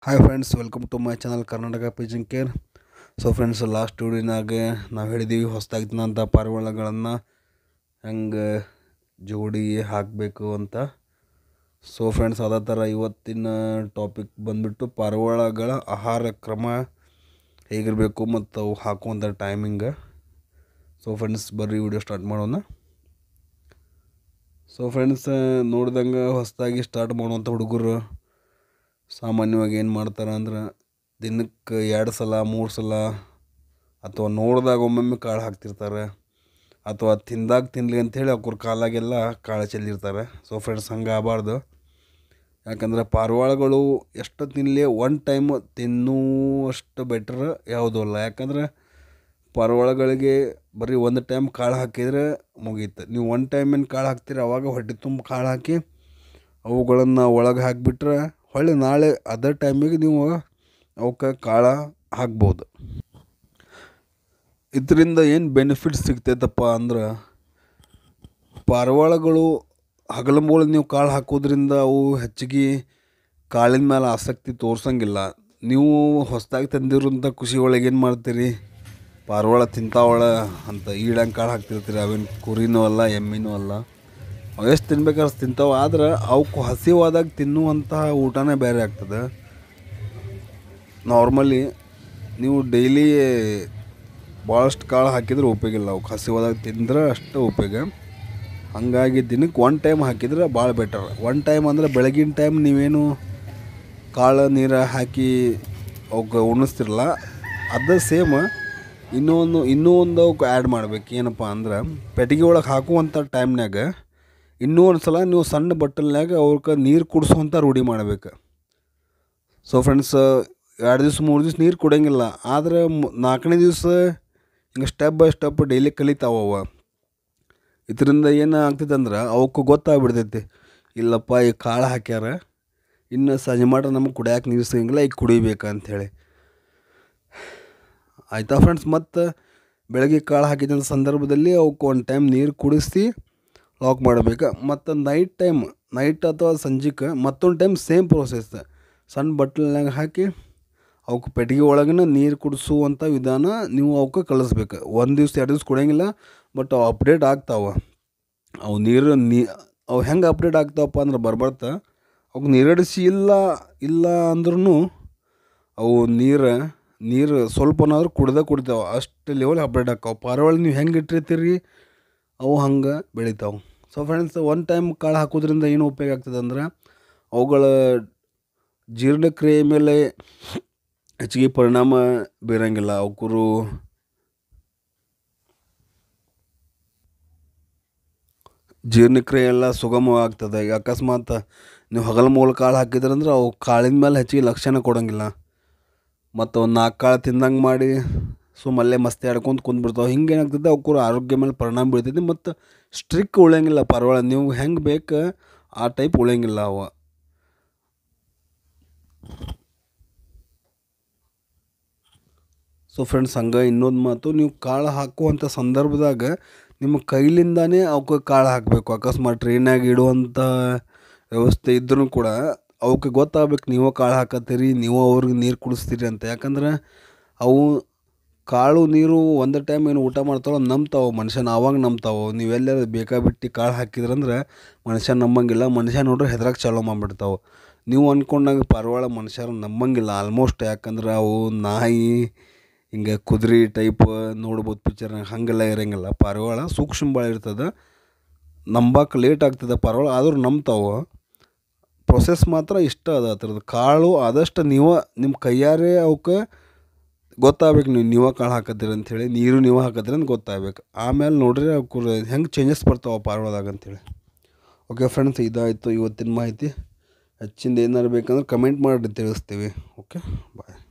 hi friends welcome to my channel Karnataka pigeon care so friends last ವಿಡಿಯೋನಾಗ ನಾವು ಹೇಳಿದ್ದೀವಿ ಹೊಸ್ದಾಗಿ ತಿನ್ನೋಂಥ ಪಾರಿವಾಳಗಳನ್ನು ಹೆಂಗೆ ಜೋಡಿ ಹಾಕಬೇಕು ಅಂತ ಸೊ ಫ್ರೆಂಡ್ಸ್ ಅದೇ ಥರ ಇವತ್ತಿನ ಟಾಪಿಕ್ ಬಂದುಬಿಟ್ಟು ಪಾರಿವಾಳಗಳ ಆಹಾರ ಕ್ರಮ ಹೇಗಿರಬೇಕು ಮತ್ತು ಅವು ಹಾಕುವಂಥ ಟೈಮಿಂಗ್ ಸೊ ಫ್ರೆಂಡ್ಸ್ ಬರ್ರಿ ವಿಡಿಯೋ ಸ್ಟಾರ್ಟ್ ಮಾಡೋಣ ಸೊ ಫ್ರೆಂಡ್ಸ್ ನೋಡ್ದಂಗೆ ಹೊಸದಾಗಿ ಸ್ಟಾರ್ಟ್ ಮಾಡುವಂಥ ಹುಡುಗರು ಸಾಮಾನ್ಯವಾಗಿ ಏನು ಮಾಡ್ತಾರೆ ಅಂದ್ರೆ ದಿನಕ್ಕೆ ಎರಡು ಸಲ ಮೂರು ಸಲ ಅಥವಾ ನೋಡಿದಾಗ ಒಮ್ಮೊಮ್ಮೆ ಕಾಳು ಹಾಕ್ತಿರ್ತಾರೆ ಅಥವಾ ತಿಂದಾಗ ತಿನ್ನಲಿ ಅಂಥೇಳಿ ಅವ್ರ ಕಾಲಾಗೆಲ್ಲ ಕಾಳು ಚೆಲ್ಲಿರ್ತಾರೆ ಸೊ ಫ್ರೆಂಡ್ಸ್ ಹಂಗೆ ಆಗಬಾರ್ದು ಯಾಕಂದ್ರೆ ಪಾರಿವಾಳಗಳು ಎಷ್ಟು ತಿನ್ನಲಿ ಒನ್ ಟೈಮ್ ತಿನ್ನುವಷ್ಟು ಬೆಟ್ರ್ ಯಾವುದೂ ಅಲ್ಲ ಯಾಕಂದ್ರೆ ಪಾರಿವಾಳಗಳಿಗೆ ಬರೀ ಒಂದು ಟೈಮ್ ಕಾಳು ಹಾಕಿದರೆ ಮುಗೀತು ನೀವು ಒನ್ ಟೈಮಿನ ಕಾಳು ಹಾಕ್ತೀರಿ ಅವಾಗ ಹೊಟ್ಟೆ ತುಂಬ ಕಾಳು ಹಾಕಿ ಅವುಗಳನ್ನು ಒಳಗೆ ಹಾಕಿಬಿಟ್ರೆ ಹೊಳ್ಳಿ ನಾಳೆ ಅದೇ ಟೈಮಿಗೆ ನೀವು ಅವಕ್ಕೆ ಕಾಳು ಹಾಕ್ಬೋದು ಇದರಿಂದ ಏನು ಬೆನಿಫಿಟ್ಸ್ ಸಿಗ್ತೈತಪ್ಪ ಅಂದ್ರೆ ಪಾರಿವಾಳಗಳು ಹಗಲು ಮೂಳು ನೀವು ಕಾಳು ಹಾಕೋದ್ರಿಂದ ಅವು ಹೆಚ್ಚಿಗೆ ಕಾಳಿನ ಮೇಲೆ ಆಸಕ್ತಿ ತೋರ್ಸಂಗಿಲ್ಲ ನೀವು ಹೊಸದಾಗಿ ತಂದಿರೋಂಥ ಖುಷಿ ಒಳಗೆ ಏನು ಮಾಡ್ತೀರಿ ಪಾರಿವಾಳ ತಿಂತಾವಳ ಅಂತ ಈಡಂಗೆ ಕಾಳು ಹಾಕ್ತಿರ್ತೀರಿ ಅವೇನು ಕುರಿನೂ ಅಲ್ಲ ಎಮ್ಮಿನೂ ಅಲ್ಲ ಅವು ಎಷ್ಟು ತಿನ್ಬೇಕಾದ್ರೆ ಅಷ್ಟು ತಿಂತಾವೆ ಆದ್ರೆ ಅವಕ್ಕೆ ಹಸಿವಾದಾಗ ತಿನ್ನುವಂತಹ ಊಟನೇ ಬೇರೆ ಆಗ್ತದೆ ನಾರ್ಮಲಿ ನೀವು ಡೈಲಿ ಭಾಳಷ್ಟು ಕಾಳು ಹಾಕಿದ್ರೆ ಉಪಯೋಗ ಇಲ್ಲ ಅವಕ್ಕೆ ಹಸಿವಾದಾಗ ತಿಂದ್ರೆ ಅಷ್ಟು ಉಪಯೋಗ ಹಾಗಾಗಿ ದಿನಕ್ಕೆ ಒನ್ ಟೈಮ್ ಹಾಕಿದ್ರೆ ಭಾಳ ಬೆಟರ್ ಒನ್ ಟೈಮ್ ಅಂದರೆ ಬೆಳಗಿನ ಟೈಮ್ ನೀವೇನು ಕಾಳು ನೀರು ಹಾಕಿ ಅವಕ್ಕೆ ಉಣಿಸ್ತಿರಲ್ಲ ಅದು ಸೇಮ್ ಇನ್ನೂ ಒಂದು ಇನ್ನೂ ಒಂದು ಅವಕ್ಕೆ ಆ್ಯಡ್ ಮಾಡ್ಬೇಕು ಏನಪ್ಪ ಅಂದ್ರೆ ಪೆಟ್ಟಿಗೆ ಒಳಗೆ ಹಾಕುವಂಥ ಟೈಮ್ನಾಗ ಇನ್ನೂ ಒಂದು ಸಲ ನೀವು ಸಣ್ಣ ಬಟ್ಟಲ್ನಾಗ ಅವ್ರಿಗೆ ನೀರು ಕುಡಿಸುವಂಥ ರೂಢಿ ಮಾಡ್ಬೇಕು ಸೊ ಫ್ರೆಂಡ್ಸ್ ಎರಡು ದಿವ್ಸ ಮೂರು ದಿವ್ಸ ನೀರು ಕುಡಿಯಂಗಿಲ್ಲ ಆದರೆ ನಾಲ್ಕನೇ ದಿವಸ ಹಿಂಗೆ ಸ್ಟೆಪ್ ಬೈ ಸ್ಟೆಪ್ ಡೈಲಿ ಕಲಿತಾವ ಅವ ಇದರಿಂದ ಏನು ಆಗ್ತೈತೆ ಅಂದ್ರೆ ಅವಕ್ಕೆ ಗೊತ್ತಾಗ್ಬಿಡ್ತೈತಿ ಇಲ್ಲಪ್ಪ ಈ ಕಾಳು ಹಾಕ್ಯಾರ ಇನ್ನು ಸಂಜೆ ಮಾಟ ನಮಗೆ ಕುಡಿಯೋಕೆ ನೀರು ಸಿಗಂಗಿಲ್ಲ ಈಗ ಕುಡಿಬೇಕು ಅಂಥೇಳಿ ಆಯಿತಾ ಫ್ರೆಂಡ್ಸ್ ಮತ್ತು ಬೆಳಗ್ಗೆ ಕಾಳು ಹಾಕಿದಂಥ ಸಂದರ್ಭದಲ್ಲಿ ಅವಕ್ಕೆ ಒಂದು ಟೈಮ್ ನೀರು ಕುಡಿಸಿ ಲಾಕ್ ಮಾಡಬೇಕು ಮತ್ತು ನೈಟ್ ಟೈಮ್ ನೈಟ್ ಅಥವಾ ಸಂಜೆಗೆ ಮತ್ತೊಂದು ಟೈಮ್ ಸೇಮ್ ಪ್ರೋಸೆಸ್ ಸಣ್ಣ ಬಟ್ಲಿನಾಗ ಹಾಕಿ ಅವಕ್ಕೆ ಪೆಟ್ಟಿಗೆ ಒಳಗಿನ ನೀರು ಕುಡಿಸುವಂಥ ವಿಧಾನ ನೀವು ಅವಕ್ಕೆ ಕಲಿಸ್ಬೇಕು ಒಂದು ದಿವ್ಸ ಎರಡು ದಿವ್ಸ ಕುಡಿಯಂಗಿಲ್ಲ ಬಟ್ ಅವು ಅಪ್ಡೇಟ್ ಆಗ್ತಾವೆ ಅವು ನೀರು ನೀ ಅವು ಹೆಂಗೆ ಅಪ್ಡೇಟ್ ಆಗ್ತಾವಪ್ಪ ಅಂದ್ರೆ ಬರ್ಬರ್ತಾ ಅವಕ್ಕೆ ನೀರಡಿಸಿ ಇಲ್ಲ ಇಲ್ಲ ಅಂದ್ರೂ ಅವು ನೀರು ನೀರು ಸ್ವಲ್ಪನಾದ್ರೂ ಕುಡ್ದೆ ಕುಡಿತಾವೆ ಅಷ್ಟು ಲೆವೆಲ್ ಅಪ್ಡೇಟ್ ಆಕಾವು ಪಾರಿವಾಳ ನೀವು ಹೆಂಗೆ ಇಟ್ಟಿರ್ತೀರಿ ಅವು ಹಂಗೆ ಬೆಳಿತಾವೆ ಸೊ ಫ್ರೆಂಡ್ಸ್ ಒನ್ ಟೈಮ್ ಕಾಳು ಹಾಕೋದ್ರಿಂದ ಏನು ಉಪಯೋಗ ಆಗ್ತದೆ ಅಂದ್ರೆ ಅವುಗಳ ಜೀರ್ಣಕ್ರಿಯೆ ಮೇಲೆ ಹೆಚ್ಚಿಗೆ ಪರಿಣಾಮ ಬೀರಂಗಿಲ್ಲ ಅವಕ್ಕರು ಜೀರ್ಣಕ್ರಿಯೆ ಎಲ್ಲ ಸುಗಮವಾಗ್ತದೆ ಈಗ ಅಕಸ್ಮಾತ್ ನೀವು ಹಗಲು ಮೂಲ ಕಾಳು ಹಾಕಿದ್ರಂದ್ರೆ ಅವು ಕಾಳಿನ ಮೇಲೆ ಹೆಚ್ಚಿಗೆ ಲಕ್ಷಣ ಕೊಡೋಂಗಿಲ್ಲ ಮತ್ತು ಒಂದು ನಾಲ್ಕು ಕಾಳು ತಿಂದಂಗೆ ಮಾಡಿ ಸುಮ್ಮಲ್ಲೇ ಮಸ್ತಿ ಆಡ್ಕೊಂತ ಕುಂದ್ಬಿಡ್ತಾವೆ ಹಿಂಗೆ ಏನಾಗ್ತದೆ ಅವಕ್ಕೂರು ಆರೋಗ್ಯ ಮೇಲೆ ಪರಿಣಾಮ ಬೀಳ್ತೈತಿ ಮತ್ತು ಸ್ಟ್ರಿಕ್ ಉಳಿಯಂಗಿಲ್ಲ ಪಾರಿವಾಳ ನೀವು ಹೆಂಗೆ ಬೇಕು ಆ ಟೈಪ್ ಉಳಿಯಂಗಿಲ್ಲ ಅವ ಸೊ ಫ್ರೆಂಡ್ಸ್ ಹಂಗೆ ಇನ್ನೊಂದು ಮಾತು ನೀವು ಕಾಳು ಹಾಕುವಂಥ ಸಂದರ್ಭದಾಗ ನಿಮ್ಮ ಕೈಲಿಂದಾನೇ ಅವಕ್ಕೆ ಕಾಳು ಹಾಕಬೇಕು ಅಕಸ್ಮಾತ್ ಟ್ರೈನಾಗ ಇಡುವಂಥ ವ್ಯವಸ್ಥೆ ಇದ್ರೂ ಕೂಡ ಅವಕ್ಕೆ ಗೊತ್ತಾಗ್ಬೇಕು ನೀವು ಕಾಳು ಹಾಕತ್ತೀರಿ ನೀವು ಅವ್ರಿಗೆ ನೀರು ಕುಡಿಸ್ತೀರಿ ಅಂತ ಯಾಕಂದ್ರೆ ಅವು ಕಾಳು ನೀರು ಒಂದು ಟೈಮ್ ಏನು ಊಟ ಮಾಡ್ತಾವೋ ನಂಬ್ತಾವೆ ಮನುಷ್ಯನ ಆವಾಗ ನಂಬ್ತಾವೆ ನೀವೆಲ್ಲ ಬೇಕಾಬಿಟ್ಟು ಕಾಳು ಹಾಕಿದ್ರಂದ್ರೆ ಮನುಷ್ಯ ನಂಬಂಗಿಲ್ಲ ಮನುಷ್ಯ ನೋಡ್ರೆ ಹೆದ್ರಕ್ಕೆ ಚಾಲೂ ಮಾಡಿಬಿಡ್ತಾವೆ ನೀವು ಅಂದ್ಕೊಂಡಾಗ ಪಾರಿವಾಳ ಮನುಷ್ಯರು ನಂಬಂಗಿಲ್ಲ ಆಲ್ಮೋಸ್ಟ್ ಯಾಕಂದ್ರೆ ಅವು ನಾಯಿ ಹಿಂಗೆ ಕುದುರೆ ಟೈಪ್ ನೋಡ್ಬೋದು ಪಿಕ್ಚರ್ನಾಗ ಹಾಗೆಲ್ಲ ಇರೋಂಗಿಲ್ಲ ಪಾರಿವಾಳ ಸೂಕ್ಷ್ಮ ಭಾಳ ಇರ್ತದೆ ನಂಬಕ್ಕೆ ಲೇಟ್ ಆಗ್ತದೆ ಪಾರಿವಾಳ ಆದರೂ ನಂಬ್ತಾವೆ ಪ್ರೊಸೆಸ್ ಮಾತ್ರ ಇಷ್ಟ ಅದ ಅದ್ರದ್ದು ಕಾಳು ಆದಷ್ಟು ನೀವು ನಿಮ್ಮ ಕೈಯಾರೆ ಅವಕ್ಕೆ ಗೊತ್ತಾಗ್ಬೇಕು ನೀವು ನೀವೇ ಕಾಳು ಹಾಕತ್ತೀರಿ ಅಂಥೇಳಿ ನೀರು ನೀವು ಹಾಕತ್ತೀರಿ ಅಂತ ಗೊತ್ತಾಗ್ಬೇಕು ಆಮೇಲೆ ನೋಡ್ರಿ ಅವ್ಕು ಹೆಂಗೆ ಚೇಂಜಸ್ ಬರ್ತಾವೆ ಪಾರಿವಾಳದಾಗ ಅಂಥೇಳಿ ಓಕೆ ಫ್ರೆಂಡ್ಸ್ ಇದಾಯಿತು ಇವತ್ತಿನ ಮಾಹಿತಿ ಹೆಚ್ಚಿಂದ ಏನಾರು ಬೇಕಂದ್ರೆ ಕಮೆಂಟ್ ಮಾಡಿ ತಿಳಿಸ್ತೀವಿ ಓಕೆ ಬಾಯ್